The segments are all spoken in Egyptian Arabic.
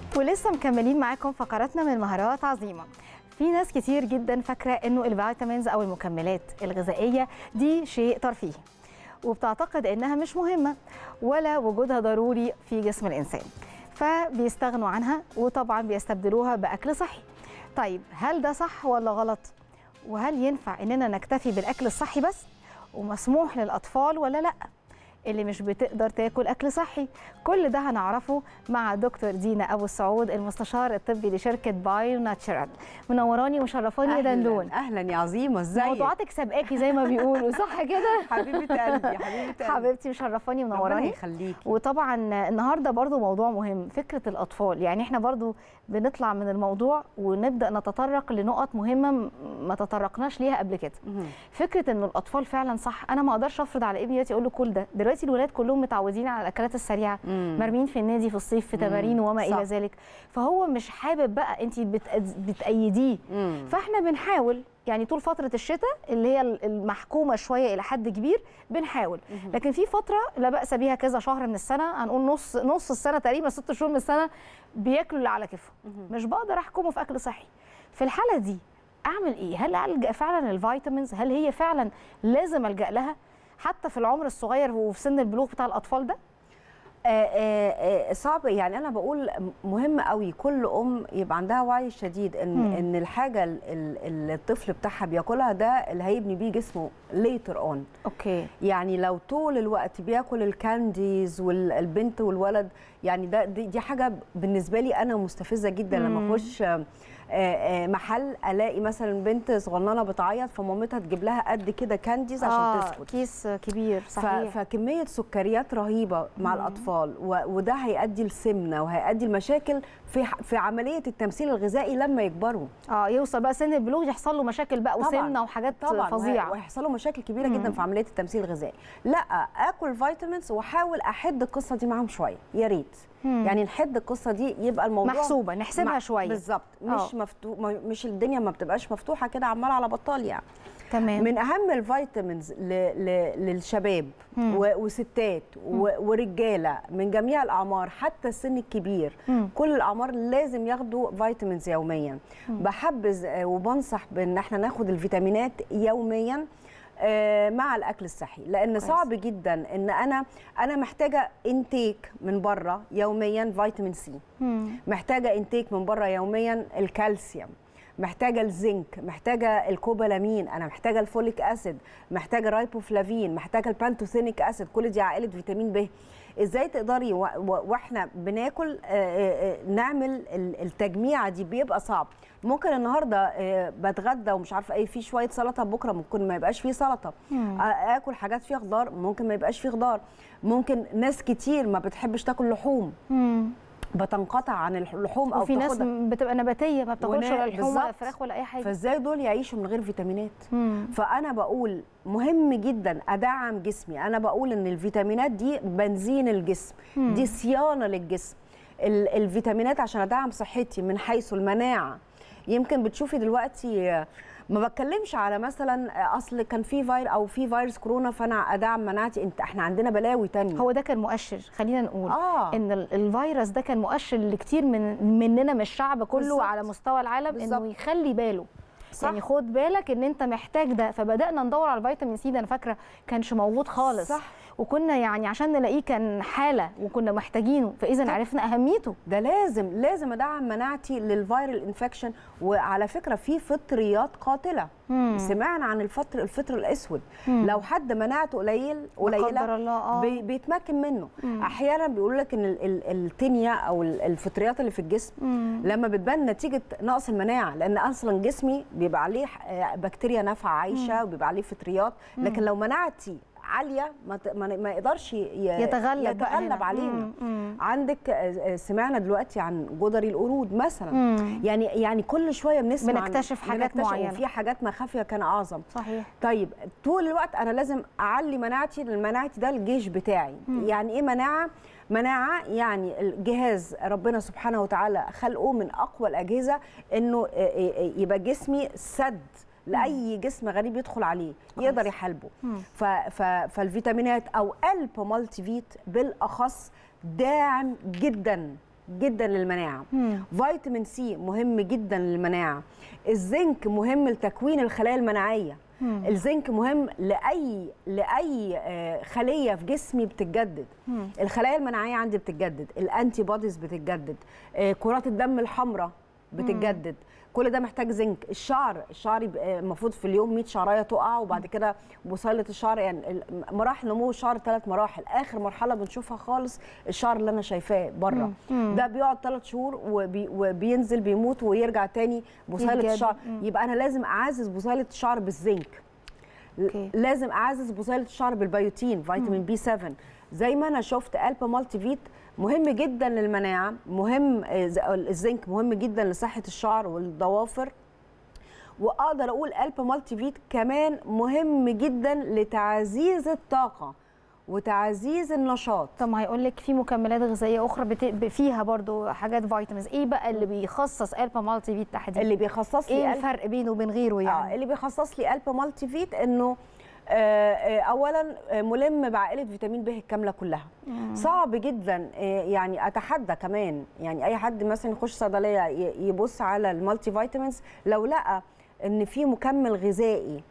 ولسه مكملين معاكم فقراتنا من مهارات عظيمه في ناس كتير جدا فاكره انه الفيتامينز او المكملات الغذائيه دي شيء ترفيهي وبتعتقد انها مش مهمه ولا وجودها ضروري في جسم الانسان فبيستغنوا عنها وطبعا بيستبدلوها باكل صحي طيب هل ده صح ولا غلط وهل ينفع اننا نكتفي بالاكل الصحي بس ومسموح للاطفال ولا لا اللي مش بتقدر تاكل اكل صحي كل ده هنعرفه مع دكتور دينا ابو السعود المستشار الطبي لشركه بايو ناتشرال منوراني ومشرفاني يا دندون اهلا يا عظيمه ازيك موضوعاتك سابقاكي زي ما بيقولوا صح كده حبيبه قلبي حبيبه قلبي حبيبتي مشرفاني ربنا ومنوراني يخليكي وطبعا النهارده برضو موضوع مهم فكره الاطفال يعني احنا برضو بنطلع من الموضوع ونبدا نتطرق لنقط مهمه م- ما تطرقناش ليها قبل كده مهم. فكره انه الاطفال فعلا صح انا ما اقدرش افرض على ابني دلوقتي اقول له كل ده دلوقتي الولاد كلهم متعودين على الاكلات السريعه مم. مرمين في النادي في الصيف في تمارين وما صح. الى ذلك فهو مش حابب بقى انت بتأيديه مم. فاحنا بنحاول يعني طول فتره الشتاء اللي هي المحكومه شويه الى حد كبير بنحاول لكن في فتره لا باس بيها كذا شهر من السنه هنقول نص نص السنه تقريبا ست شهور من السنه بياكلوا اللي على كيفهم مش بقدر احكمه في اكل صحي في الحاله دي اعمل ايه هل الجا فعلا الفيتامينز هل هي فعلا لازم الجا لها حتى في العمر الصغير وفي سن البلوغ بتاع الاطفال ده آه، آه، آه، صعب يعني انا بقول مهم قوي كل ام يبقى عندها وعي شديد ان مم. ان الحاجه ال- ال- اللي الطفل بتاعها بياكلها ده اللي هيبني بيه جسمه ليتر اون اوكي يعني لو طول الوقت بياكل الكانديز والبنت والولد يعني ده دي, دي حاجه بالنسبه لي انا مستفزه جدا لما مم. اخش آه، آه، محل الاقي مثلا بنت صغننه بتعيط فمامتها تجيب لها قد كده كانديز عشان آه تسكت كيس كبير ف- صحيح فكميه سكريات رهيبه مع مم. الاطفال و- وده هيؤدي لسمنه وهيؤدي لمشاكل في ح- في عمليه التمثيل الغذائي لما يكبروا اه يوصل بقى سن البلوغ يحصل له مشاكل بقى طبعاً. وسمنه وحاجات طبعا فظيعه وهيحصل له مشاكل كبيره مم. جدا في عمليه التمثيل الغذائي لا اكل فيتامينز واحاول احد القصه دي معاهم شويه يا ريت مم. يعني نحد القصه دي يبقى الموضوع محسوبه نحسبها مع- شويه بالظبط مش آه. مفتوح مش الدنيا ما بتبقاش مفتوحه كده عمال على بطال يعني تمام من اهم الفيتامينز ل... ل... للشباب مم. و... وستات و... ورجاله من جميع الاعمار حتى السن الكبير مم. كل الاعمار لازم ياخدوا فيتامينز يوميا بحبذ آه، وبنصح بان احنا ناخد الفيتامينات يوميا آه، مع الاكل الصحي لان كويس. صعب جدا ان انا انا محتاجه انتيك من بره يوميا فيتامين سي مم. محتاجه انتيك من بره يوميا الكالسيوم محتاجه الزنك محتاجه الكوبالامين انا محتاجه الفوليك اسيد محتاجه الرايبوفلافين محتاجه البانتوثينيك اسيد كل دي عائله فيتامين ب ازاي تقدري و- و- واحنا بناكل آه، آه، آه، نعمل ال- التجميعه دي بيبقى صعب ممكن النهارده آه، بتغدى ومش عارفه ايه في شويه سلطه بكره ممكن ما يبقاش فيه سلطه مم. آه، اكل حاجات فيها خضار ممكن ما يبقاش فيه خضار ممكن ناس كتير ما بتحبش تاكل لحوم مم. بتنقطع عن اللحوم او وفي ناس تاخدها بتبقى نباتيه ما بتاكلش ونا- ولا لحوم ولا بالظبط. فراخ ولا اي حاجه فازاي دول يعيشوا من غير فيتامينات مم. فانا بقول مهم جدا ادعم جسمي انا بقول ان الفيتامينات دي بنزين الجسم مم. دي صيانه للجسم ال- الفيتامينات عشان ادعم صحتي من حيث المناعه يمكن بتشوفي دلوقتي آه، ما بتكلمش على مثلا آه، اصل كان في فير او في فيروس كورونا فانا ادعم مناعتي انت احنا عندنا بلاوي تانية هو ده كان مؤشر خلينا نقول اه ان ال- الفيروس ده كان مؤشر لكتير من مننا من الشعب كله بالظبط. على مستوى العالم بالظبط. انه يخلي باله صح. يعني خد بالك ان انت محتاج ده فبدانا ندور على الفيتامين سي ده انا فاكره كانش موجود خالص صح. وكنا يعني عشان نلاقيه كان حاله وكنا محتاجينه فاذا عرفنا اهميته ده لازم لازم ادعم مناعتي للفيرال انفكشن وعلى فكره في فطريات قاتله مم. سمعنا عن الفطر الفطر الاسود مم. لو حد مناعته قليل لا قدر قليله الله اه بي بيتمكن منه مم. احيانا بيقول لك ان ال- ال- التنيا او ال- الفطريات اللي في الجسم مم. لما بتبان نتيجه نقص المناعه لان اصلا جسمي بيبقى عليه آه، بكتيريا نافعه عايشه وبيبقى عليه فطريات لكن لو مناعتي عاليه ما ت- ما ما يقدرش ي- يتغلب بقى يتغلب هنا. علينا مم. مم. عندك آه، آه، سمعنا دلوقتي عن جدري القرود مثلا مم. يعني يعني كل شويه بنسمع عن- بنكتشف حاجات بنكتشف معينة. وفي حاجات مخافيه كان اعظم صحيح طيب طول الوقت انا لازم اعلي مناعتي لان مناعتي ده الجيش بتاعي يعني ايه مناعه مناعه يعني الجهاز ربنا سبحانه وتعالى خلقه من اقوى الاجهزه انه آه، آه، يبقى جسمي سد لاي جسم غريب يدخل عليه يقدر يحاربه مم. ف- ف- فالفيتامينات او الب مالتي فيت بالاخص داعم جدا جدا للمناعه مم. فيتامين سي مهم جدا للمناعه الزنك مهم لتكوين الخلايا المناعيه مم. الزنك مهم لاي لاي آه، خليه في جسمي بتتجدد مم. الخلايا المناعيه عندي بتتجدد الانتي بوديز بتتجدد آه، كرات الدم الحمراء بتتجدد كل ده محتاج زنك الشعر الشعر يبقى المفروض في اليوم 100 شعرايه تقع وبعد كده بصيله الشعر يعني ال- مراحل نمو الشعر ثلاث مراحل اخر مرحله بنشوفها خالص الشعر اللي انا شايفاه بره مم. ده بيقعد ثلاث شهور وبي وبينزل بيموت ويرجع تاني بصيله يتجدد. الشعر مم. يبقى انا لازم اعزز بصيله الشعر بالزنك أوكي. لازم اعزز بصيله الشعر بالبيوتين فيتامين بي 7 زي ما انا شفت البا مالتي فيت مهم جدا للمناعه مهم آه، ز- الزنك مهم جدا لصحه الشعر والضوافر واقدر اقول البا مالتي فيت كمان مهم جدا لتعزيز الطاقه وتعزيز النشاط طب ما هيقول لك في مكملات غذائيه اخرى بت... ب- فيها برضو حاجات فيتامينز ايه بقى اللي بيخصص البا مالتي فيت تحديدا اللي بيخصص لي ايه ألب- الفرق بينه وبين غيره اه يعني اللي بيخصص لي البا مالتي فيت انه آه، آه، اولا آه، ملم بعائله فيتامين ب الكامله كلها صعب جدا آه، يعني اتحدى كمان يعني اي حد مثلا يخش صيدليه ي- يبص على المالتي فيتامينز لو لقى ان في مكمل غذائي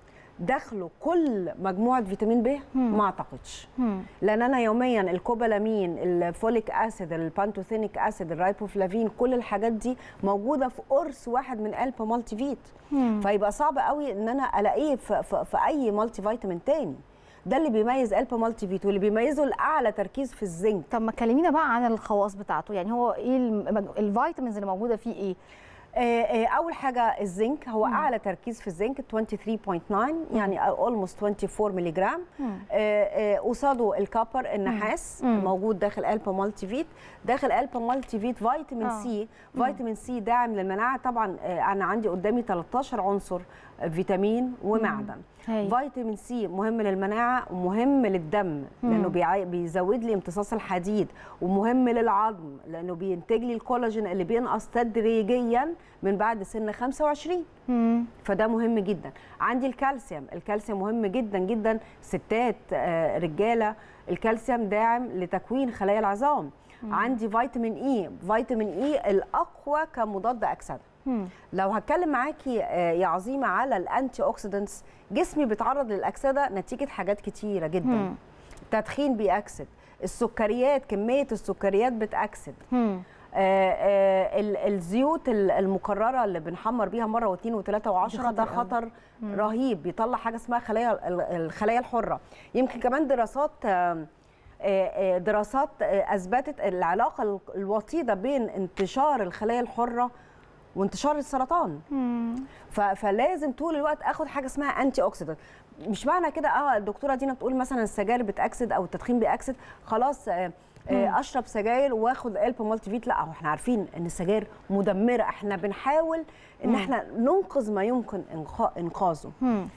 داخله كل مجموعه فيتامين ب ما اعتقدش مم. لان انا يوميا الكوبالامين الفوليك اسيد البانتوثينيك اسيد الرايبوفلافين كل الحاجات دي موجوده في قرص واحد من البا مالتي فيت مم. فيبقى صعب قوي ان انا الاقيه في, في, في اي مالتي فيتامين تاني ده اللي بيميز البا مالتي فيت واللي بيميزه الاعلى تركيز في الزنك طب ما كلمينا بقى عن الخواص بتاعته يعني هو ايه المج... الفيتامينز اللي موجوده فيه ايه آه، آه، اول حاجه الزنك هو اعلى تركيز في الزنك 23.9 يعني almost 24 ملي جرام مم. آه، آه، قصاده الكابر النحاس مم. موجود داخل البا مالتي فيت داخل البا مالتي فيت فيتامين آه. سي فيتامين سي داعم للمناعه طبعا آه، انا عندي قدامي 13 عنصر آه، فيتامين ومعدن هاي. فيتامين سي مهم للمناعه ومهم للدم لانه بيع- بيزود لي امتصاص الحديد ومهم للعظم لانه بينتج لي الكولاجين اللي بينقص تدريجيا من بعد سن 25 مم. فده مهم جدا عندي الكالسيوم الكالسيوم مهم جدا جدا ستات آه، رجاله الكالسيوم داعم لتكوين خلايا العظام عندي فيتامين اي فيتامين اي الاقوى كمضاد اكسده مم. لو هتكلم معاكي آه، يا عظيمه على الانتي اوكسيدنتس جسمي بيتعرض للاكسده نتيجه حاجات كتيره جدا مم. التدخين بيأكسد السكريات كميه السكريات بتأكسد مم. آه، آه، ال- الزيوت ال- المكرره اللي بنحمر بيها مره واثنين وثلاثه وعشرة دي ده خطر خطر رهيب بيطلع حاجه اسمها خلايا ال- الخلايا الحره يمكن كمان دراسات آه، آه، آه، دراسات آه، اثبتت العلاقه ال- الوطيده بين انتشار الخلايا الحره وانتشار السرطان مم. ف- فلازم طول الوقت اخد حاجه اسمها انتي اوكسيدنت مش معنى كده اه الدكتوره دينا بتقول مثلا السجاير بتاكسد او التدخين بيأكسد خلاص آه آه اشرب سجاير واخد الب مالتي فيت لا هو احنا عارفين ان السجاير مدمره احنا بنحاول ان احنا ننقذ ما يمكن إنقا- انقاذه مم.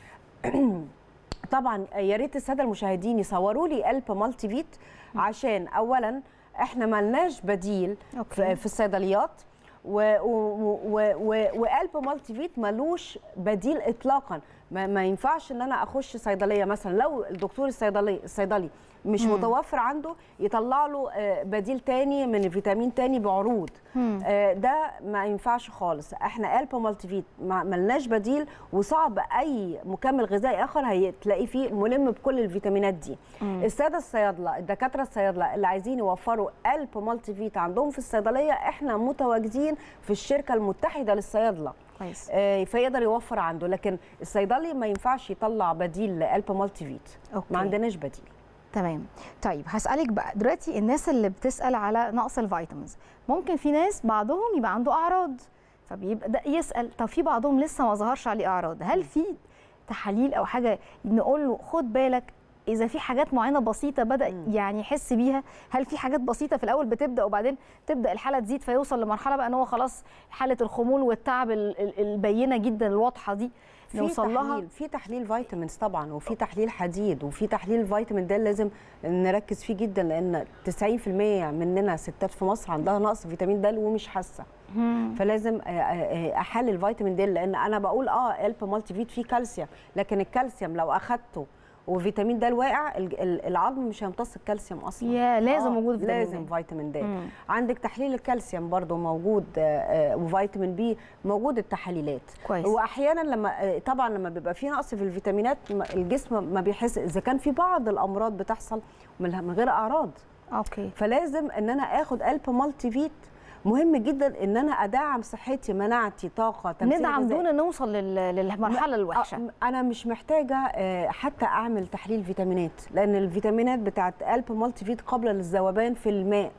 طبعا يا ريت الساده المشاهدين يصوروا لي الب مالتي فيت عشان اولا احنا ملناش بديل أوكي. في, في الصيدليات و- و- و- و- والب مالتي فيت ملوش بديل اطلاقا ما, ما ينفعش ان انا اخش صيدليه مثلا لو الدكتور الصيدلي الصيدلي مش مم. متوفر عنده يطلع له آه، بديل تاني من فيتامين تاني بعروض مم. آه، ده ما ينفعش خالص احنا البا مالتي فيت ما- ملناش بديل وصعب اي مكمل غذائي اخر هتلاقيه فيه ملم بكل الفيتامينات دي مم. الساده الصيادله الدكاتره الصيادله اللي عايزين يوفروا البا مالتي فيت عندهم في الصيدليه احنا متواجدين في الشركه المتحده للصيادله كويس آه، فيقدر يوفر عنده لكن الصيدلي ما ينفعش يطلع بديل لالبا مالتي فيت أوكي. ما عندناش بديل تمام طيب هسألك بقى دلوقتي الناس اللي بتسأل على نقص الفيتامينز ممكن في ناس بعضهم يبقى عنده أعراض فبيبدأ يسأل طب في بعضهم لسه ما ظهرش عليه أعراض هل في تحاليل أو حاجة نقول له خد بالك إذا في حاجات معينة بسيطة بدأ مم. يعني يحس بيها هل في حاجات بسيطة في الأول بتبدأ وبعدين تبدأ الحالة تزيد فيوصل لمرحلة بقى إن هو خلاص حالة الخمول والتعب ال- ال- البينة جدا الواضحة دي في نوصل لها تحليل في تحليل فيتامينز طبعا وفي تحليل حديد وفي تحليل فيتامين د لازم نركز فيه جدا لان 90% مننا ستات في مصر عندها نقص فيتامين د ومش حاسه مم. فلازم آه، آه، آه، احلل فيتامين د لان انا بقول اه الب مالتي فيت فيه كالسيوم لكن الكالسيوم لو اخدته وفيتامين د الواقع ال- ال- العظم مش هيمتص الكالسيوم اصلا يا لازم وجود فيتامين لازم د. فيتامين د مم. عندك تحليل الكالسيوم برضو موجود آه، آه، وفيتامين بي موجود التحاليلات كويس. واحيانا لما آه، طبعا لما بيبقى في نقص في الفيتامينات ما- الجسم ما بيحس اذا كان في بعض الامراض بتحصل من من غير اعراض اوكي فلازم ان انا اخد الب مالتي فيت مهم جدا ان انا ادعم صحتي مناعتي طاقه تمثيل ندعم غذائي. دون ان نوصل لل- للمرحله الوحشه آه، انا مش محتاجه آه، حتى اعمل تحليل فيتامينات لان الفيتامينات بتاعت الب مالتي فيت قابله للذوبان في الماء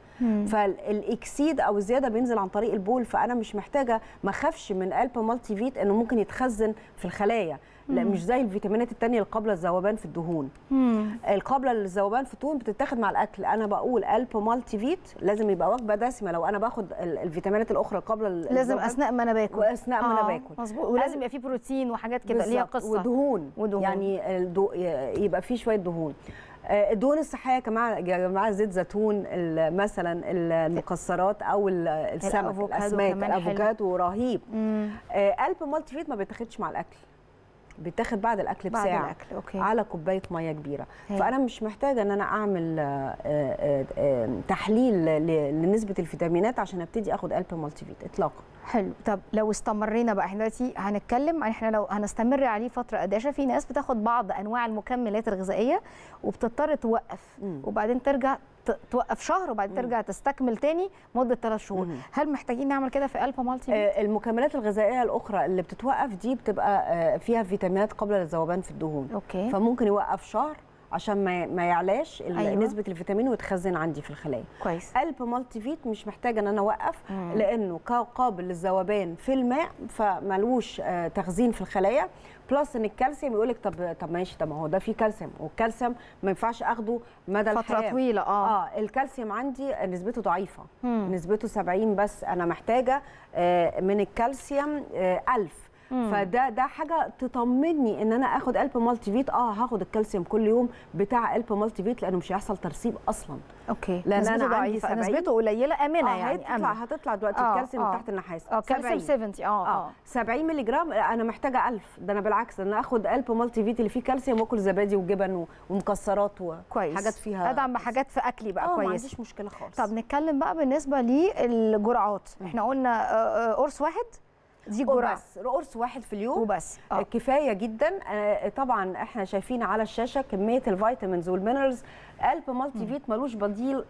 فالاكسيد او الزياده بينزل عن طريق البول فانا مش محتاجه ما اخافش من الب مالتي فيت انه ممكن يتخزن في الخلايا لا مش زي الفيتامينات التانية القابله للذوبان في الدهون مم. القابله للذوبان في الدهون بتتاخد مع الاكل انا بقول الب مالتي فيت لازم يبقى وجبه دسمه لو انا باخد ال- الفيتامينات الاخرى القابله لازم للذوبان. اثناء ما انا باكل واثناء ما انا باكل مظبوط ولازم يبقى فيه بروتين وحاجات كده ليها بالظبط. قصه ودهون. ودهون. يعني الدو... يبقى فيه شويه دهون آه، الدهون الصحيه يا جماعه يا جماعه زيت زيتون ال- مثلا المكسرات او ال- السمك الأفوكادو الاسماك كمان حلو. الافوكادو رهيب مم. آه، قلب مالتي فيت ما بيتاخدش مع الاكل بيتاخد بعد الاكل بعد بساعه الأكل، أوكي. على كوبايه ميه كبيره هاي. فانا مش محتاجه ان انا اعمل آه، آه، آه، تحليل ل- لنسبه الفيتامينات عشان ابتدي اخد قلب مالتي فيت اطلاقا حلو طب لو استمرينا بقى احنا دلوقتي هنتكلم عن احنا لو هنستمر عليه فتره قداشه في ناس بتاخد بعض انواع المكملات الغذائيه وبتضطر توقف مم. وبعدين ترجع ت- توقف شهر وبعدين ترجع تستكمل تاني مده ثلاث شهور مم. هل محتاجين نعمل كده في الفا مالتي فيت؟ آه، المكملات الغذائيه الاخرى اللي بتتوقف دي بتبقى آه، فيها فيتامينات قابله للذوبان في الدهون اوكي فممكن يوقف شهر عشان ما ما يعلاش ال- أيوة. نسبه الفيتامين ويتخزن عندي في الخلايا كويس قلب مالتي فيت مش محتاجه ان انا اوقف مم. لانه كا- قابل للذوبان في الماء فملوش آه، تخزين في الخلايا بلس ان الكالسيوم يقول لك طب طب ماشي طب ما هو ده فيه كالسيوم والكالسيوم ما ينفعش اخده مدى فتره الحياه طويله اه, اه الكالسيوم عندي نسبته ضعيفه مم. نسبته 70 بس انا محتاجه آه، من الكالسيوم آه، 1000 مم. فده ده حاجه تطمني ان انا اخد الب مالتي فيت اه هاخد الكالسيوم كل يوم بتاع الب مالتي فيت لانه مش هيحصل ترسيب اصلا اوكي لأن نسبته أنا عندي ضعيفه 70 نسبته قليله امنه آه يعني هتطلع امنه هتطلع دلوقتي آه، الكالسيوم آه. تحت النحاس اه كالسيوم 70. 70 اه اه اه 70 مللي جرام انا محتاجه 1000 ده انا بالعكس ده انا اخد الب مالتي فيت اللي فيه كالسيوم واكل زبادي وجبن و- ومكسرات كويس وحاجات فيها ادعم بحاجات في اكلي بقى اه ما كويس عنديش مشكله خالص طب نتكلم بقى بالنسبه للجرعات احنا قلنا آه، آه، قرص واحد دي جرعه بس قرص واحد في اليوم وبس اه كفايه جدا آه، طبعا احنا شايفين على الشاشه كميه الفيتامينز والمينرالز الب مالتي فيت ملوش بديل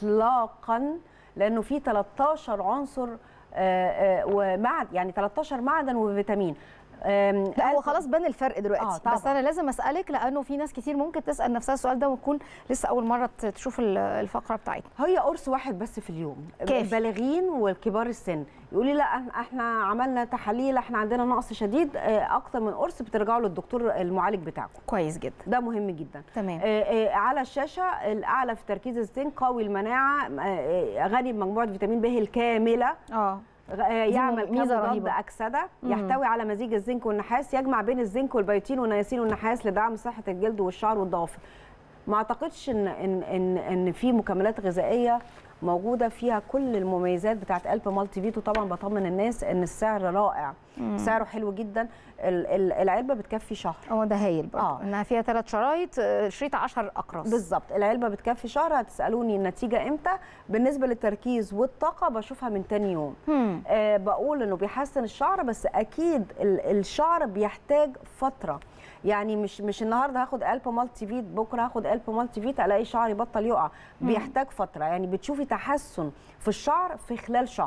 اطلاقا لانه فيه 13 عنصر آه، آه، ومعد يعني 13 معدن وفيتامين آم، لا هو ألب- خلاص بان الفرق دلوقتي آه، طبعاً. بس انا لازم اسالك لانه في ناس كتير ممكن تسال نفسها السؤال ده وتكون لسه اول مره ت- تشوف ال- الفقره بتاعتنا هي قرص واحد بس في اليوم كافي. البالغين والكبار السن يقول لي لا إحنا- احنا عملنا تحاليل احنا عندنا نقص شديد آه، اكتر من قرص بترجعوا للدكتور المعالج بتاعكم كويس جدا ده مهم جدا تمام آه، آه، على الشاشه الاعلى في تركيز الزنك قوي المناعه آه، آه، غني بمجموعه فيتامين ب الكامله اه غ- آه، يعمل ميزة كمضاد رهيبة. اكسده مم. يحتوي على مزيج الزنك والنحاس يجمع بين الزنك والبيوتين والنياسين والنحاس لدعم صحه الجلد والشعر والضوافر ما اعتقدش ان ان ان ان في مكملات غذائيه موجوده فيها كل المميزات بتاعه الب مالتي فيتو طبعا بطمن الناس ان السعر رائع مم. سعره حلو جدا ال- ال- العلبه بتكفي شهر هو ده هايل برضه آه. انها فيها ثلاث شرايط آه، شريط 10 اقراص بالظبط العلبه بتكفي شهر هتسالوني النتيجه امتى بالنسبه للتركيز والطاقه بشوفها من تاني يوم مم. آه بقول انه بيحسن الشعر بس اكيد ال- الشعر بيحتاج فتره يعني مش مش النهارده هاخد الب مالتي فيت بكره هاخد الب مالتي فيت الاقي شعري بطل يقع بيحتاج فتره يعني بتشوفي تحسن في الشعر في خلال شهر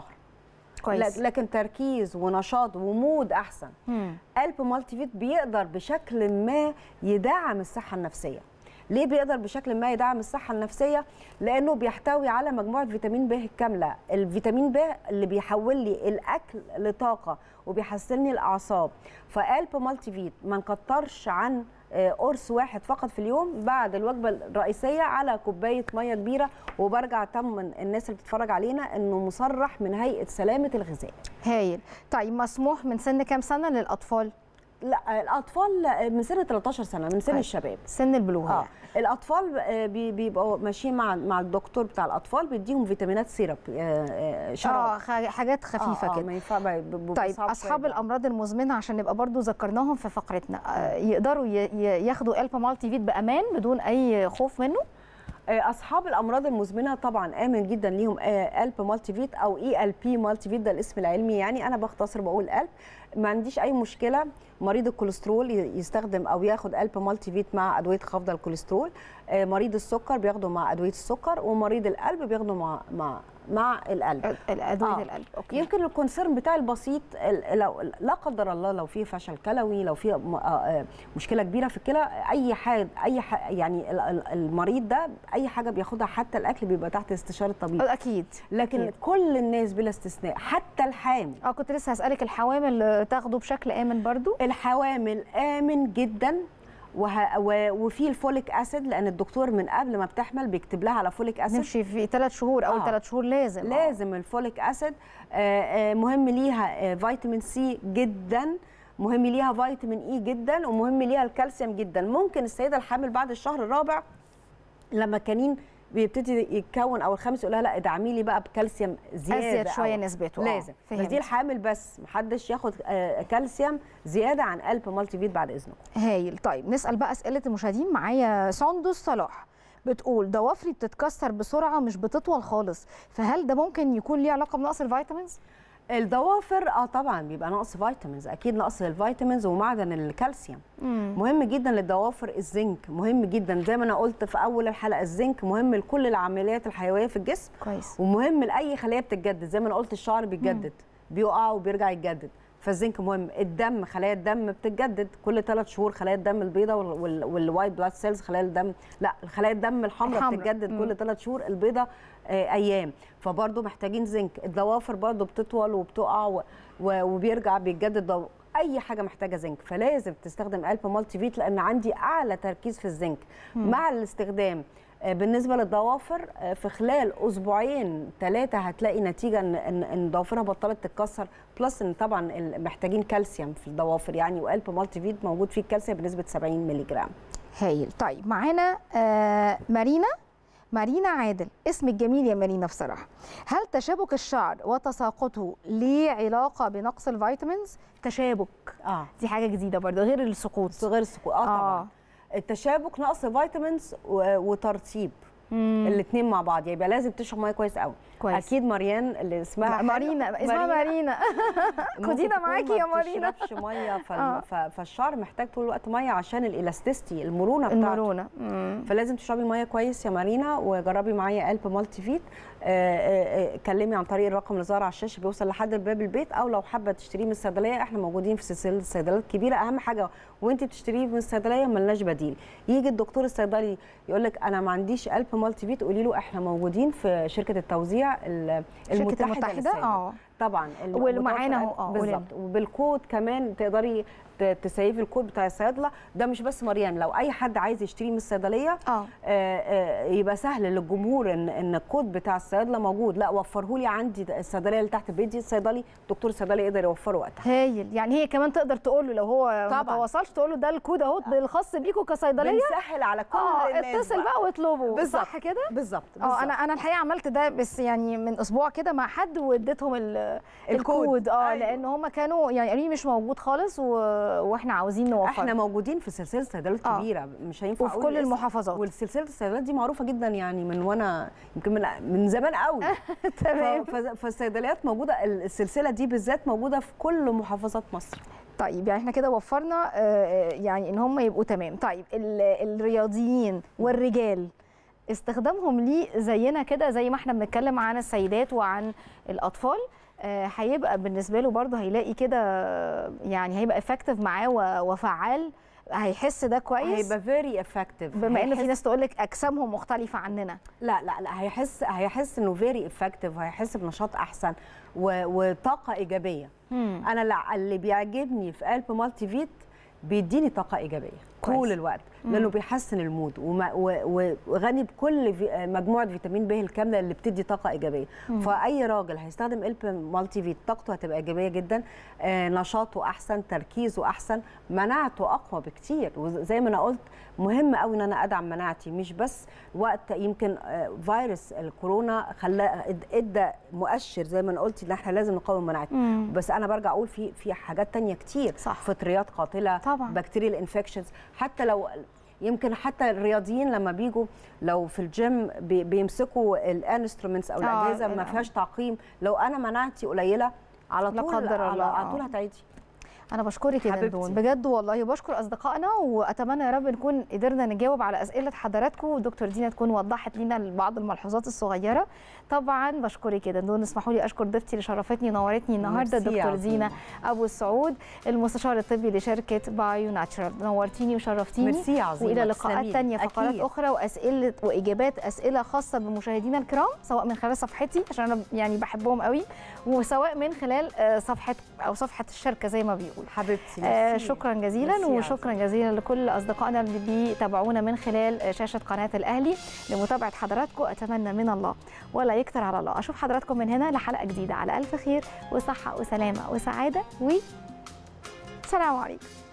كويس لك- لكن تركيز ونشاط ومود احسن مم. الب مالتي فيت بيقدر بشكل ما يدعم الصحه النفسيه ليه بيقدر بشكل ما يدعم الصحه النفسيه لانه بيحتوي على مجموعه فيتامين ب الكامله الفيتامين ب اللي بيحول لي الاكل لطاقه وبيحسن لي الاعصاب فالب مالتي فيت ما نكترش عن آه، قرص واحد فقط في اليوم بعد الوجبه الرئيسيه على كوبايه ميه كبيره وبرجع اطمن الناس اللي بتتفرج علينا انه مصرح من هيئه سلامه الغذاء هايل طيب مسموح من سن كام سنه للاطفال لا الاطفال من سن 13 سنه من سن طيب. الشباب سن البلوغ اه يعني. الاطفال آه، بي- بيبقوا ماشيين مع مع الدكتور بتاع الاطفال بيديهم فيتامينات سيرب آه، آه، اه شراب خ- حاجات خفيفه آه، آه، كده ما ينفع بقى- ب- ب- طيب بصعب اصحاب شوية. الامراض المزمنه عشان نبقى برضو ذكرناهم في فقرتنا آه، يقدروا ي- ي- ياخدوا الفا مالتي فيت بامان بدون اي خوف منه آه، اصحاب الامراض المزمنه طبعا امن جدا ليهم آه، الب مالتي فيت او اي ال بي مالتي فيت ده الاسم العلمي يعني انا بختصر بقول الب ما عنديش اي مشكله مريض الكوليسترول ي- يستخدم او ياخد الب مالتي فيت مع ادويه خفض الكوليسترول آه، مريض السكر بياخده مع ادويه السكر ومريض القلب بياخده مع مع مع القلب ال- ال- ادويه آه. القلب اوكي يمكن الكونسيرن بتاعي البسيط ال- لو لا قدر الله لو في فشل كلوي لو في م- آه، آه، مشكله كبيره في الكلى اي حاجه اي ح- يعني ال- ال- المريض ده اي حاجه بياخدها حتى الاكل بيبقى تحت استشاره طبيب اكيد لكن أكيد. كل الناس بلا استثناء حتى الحامل اه كنت لسه هسالك الحوامل آه، تاخده بشكل امن برضو الحوامل امن جدا وه... و... وفي الفوليك اسيد لان الدكتور من قبل ما بتحمل بيكتب لها على فوليك اسيد نمشي في ثلاث شهور اول آه. ثلاث شهور لازم آه. لازم الفوليك اسيد آه، آه، مهم ليها آه، فيتامين سي جدا مهم ليها فيتامين اي جدا ومهم ليها الكالسيوم جدا ممكن السيده الحامل بعد الشهر الرابع لما كانين بيبتدي يتكون او الخامس يقول لها لا ادعمي لي بقى بكالسيوم زياده ازيد شويه أو- نسبته آه، لازم بس فهمت. دي الحامل بس محدش ياخد آه، كالسيوم زياده عن قلب مالتي فيت بعد اذنكم هايل طيب نسال بقى اسئله المشاهدين معايا سندس صلاح بتقول ضوافري بتتكسر بسرعه مش بتطول خالص فهل ده ممكن يكون ليه علاقه بنقص الفيتامينز الضوافر اه طبعا بيبقى نقص فيتامينز اكيد نقص الفيتامينز ومعدن الكالسيوم مهم جدا للضوافر الزنك مهم جدا زي ما انا قلت في اول الحلقه الزنك مهم لكل العمليات الحيويه في الجسم كويس ومهم لاي خليه بتتجدد زي ما انا قلت الشعر بيتجدد بيقع وبيرجع يتجدد فالزنك مهم الدم خلايا الدم بتتجدد كل ثلاث شهور خلايا الدم البيضاء والوايت بلاد سيلز خلايا الدم لا خلايا الدم الحمراء الحمراء. بتتجدد مم. كل ثلاث شهور البيضاء آه، ايام فبرضه محتاجين زنك الضوافر برضه بتطول وبتقع و- و- وبيرجع بيتجدد ضو- اي حاجه محتاجه زنك فلازم تستخدم الب مالتي فيت لان عندي اعلى تركيز في الزنك مع الاستخدام آه، بالنسبه للضوافر آه، في خلال اسبوعين ثلاثه هتلاقي نتيجه ان ان إن ضوافرها بطلت تتكسر بلس ان طبعا ال- محتاجين كالسيوم في الضوافر يعني والب مالتي فيت موجود فيه الكالسيوم بنسبه 70 مللي جرام هايل طيب معانا آه مارينا مارينا عادل اسمك جميل يا مارينا بصراحه هل تشابك الشعر وتساقطه ليه علاقه بنقص الفيتامينز تشابك اه دي حاجه جديده برضه غير السقوط صغير السكو اه طبعا التشابك نقص فيتامينز و- وترطيب مم. الاثنين مع بعض يبقى لازم تشرب ميه كويس قوي كويس. اكيد مريان اللي اسمها حلو. مارينا اسمها مارينا ممكن خدينا تكون معاكي ما يا مارينا بتشربش ميه فالم... آه. ف... فالشعر محتاج طول الوقت ميه عشان الالاستيستي المرونه بتاعته المرونه مم. فلازم تشربي ميه كويس يا مارينا وجربي معايا قلب مالتي فيت آه، آه، آه، كلمي عن طريق الرقم اللي ظاهر على الشاشه بيوصل لحد باب البيت او لو حابه تشتريه من الصيدليه احنا موجودين في سلسله صيدليات كبيره اهم حاجه وانت بتشتريه من الصيدليه ملناش بديل يجي الدكتور الصيدلي يقول لك انا ما عنديش قلب مالتي فيت قولي له احنا موجودين في شركه التوزيع ال- شركه المتحده المتحده للسيادة. اه طبعا واللي معانا اهو، اه، بالظبط وبالكود كمان تقدري ت- تسيفي الكود بتاع الصيادله ده مش بس مريان لو اي حد عايز يشتريه من الصيدليه اه آه، آه، يبقى سهل للجمهور ان ان الكود بتاع الصيادله موجود لا وفره لي عندي الصيدليه اللي تحت بيتي الصيدلي دكتور الصيدلي يقدر يوفره وقتها هايل يعني هي كمان تقدر تقول له لو هو ما طبعاً. تواصلش تقول له ده الكود اهو الخاص بيكوا كصيدليه بنسهل على كل اه الناس اتصل بقى واطلبه بالظبط. صح كده بالظبط اه انا انا الحقيقه عملت ده بس يعني من اسبوع كده مع حد واديتهم ال- الكود. الكود اه أيوة. لان هم كانوا يعني قالوا لي مش موجود خالص و... واحنا عاوزين نوفر احنا موجودين في سلسله صيدليات آه. كبيره مش هينفع وفي أقول كل الاسم. المحافظات والسلسله الصيدليات دي معروفه جدا يعني من وانا يمكن من من زمان قوي تمام ف- ف- فالصيدليات موجوده السلسله دي بالذات موجوده في كل محافظات مصر طيب يعني احنا كده وفرنا آه، آه، يعني ان هم يبقوا تمام طيب ال- الرياضيين والرجال استخدامهم ليه زينا كده زي ما احنا بنتكلم عن السيدات وعن الاطفال آه، هيبقى بالنسبه له برضه هيلاقي كده آه، يعني هيبقى افكتيف معاه و- وفعال هيحس ده كويس هيبقى فيري افكتيف بما ان في ناس تقول لك اجسامهم مختلفه عننا لا لا لا هيحس هيحس انه فيري افكتيف وهيحس بنشاط احسن و... وطاقه ايجابيه انا لا اللي بيعجبني في قلب مالتي فيت بيديني طاقه ايجابيه طول كويس. الوقت لانه بيحسن المود وما- و- و- وغني بكل في- مجموعه فيتامين ب الكامله اللي بتدي طاقه ايجابيه فاي راجل هيستخدم الب مالتي فيت طاقته هتبقى ايجابيه جدا آه، نشاطه احسن تركيزه احسن مناعته اقوى بكتير وزي ما انا قلت مهم قوي ان انا ادعم مناعتي مش بس وقت يمكن آه، فيروس الكورونا خلى ادى مؤشر زي ما انا قلت ان احنا لازم نقاوم مناعتنا مم. بس انا برجع اقول في في حاجات تانية كتير صح. فطريات قاتله طبعاً. بكتيريال انفكشنز حتى لو يمكن حتى الرياضيين لما بيجوا لو في الجيم بي- بيمسكوا الانسترومنتس او آه، الاجهزه ما آه. فيهاش تعقيم لو انا مناعتي قليله على لا طول قدر على, الله، على آه. طول هتعيدي انا بشكرك يا حبيبتي. دندون بجد والله وبشكر اصدقائنا واتمنى يا رب نكون قدرنا نجاوب على اسئله حضراتكم ودكتور دينا تكون وضحت لنا بعض الملحوظات الصغيره طبعا بشكرك يا دندون اسمحوا لي اشكر ضيفتي اللي شرفتني ونورتني النهارده ميرسي يا دكتور عظيم. دينا ابو السعود المستشار الطبي لشركه بايو ناتشرال نورتيني وشرفتيني ميرسي يا عظيمة، والى لقاءات تسلميلي. تانية فقرات أكيد. اخرى واسئله واجابات اسئله خاصه بمشاهدينا الكرام سواء من خلال صفحتي عشان انا يعني بحبهم قوي وسواء من خلال آه، صفحه او صفحه الشركه زي ما بيقولوا حبيبتي آه، ميرسي. شكرا جزيلا ميرسي يا وشكرا جزيلا لكل اصدقائنا اللي بيتابعونا من خلال آه، شاشه قناه الاهلي لمتابعه حضراتكم اتمنى من الله ولا يكثر على الله اشوف حضراتكم من هنا لحلقه جديده على الف خير وصحه وسلامه وسعاده و سلام عليكم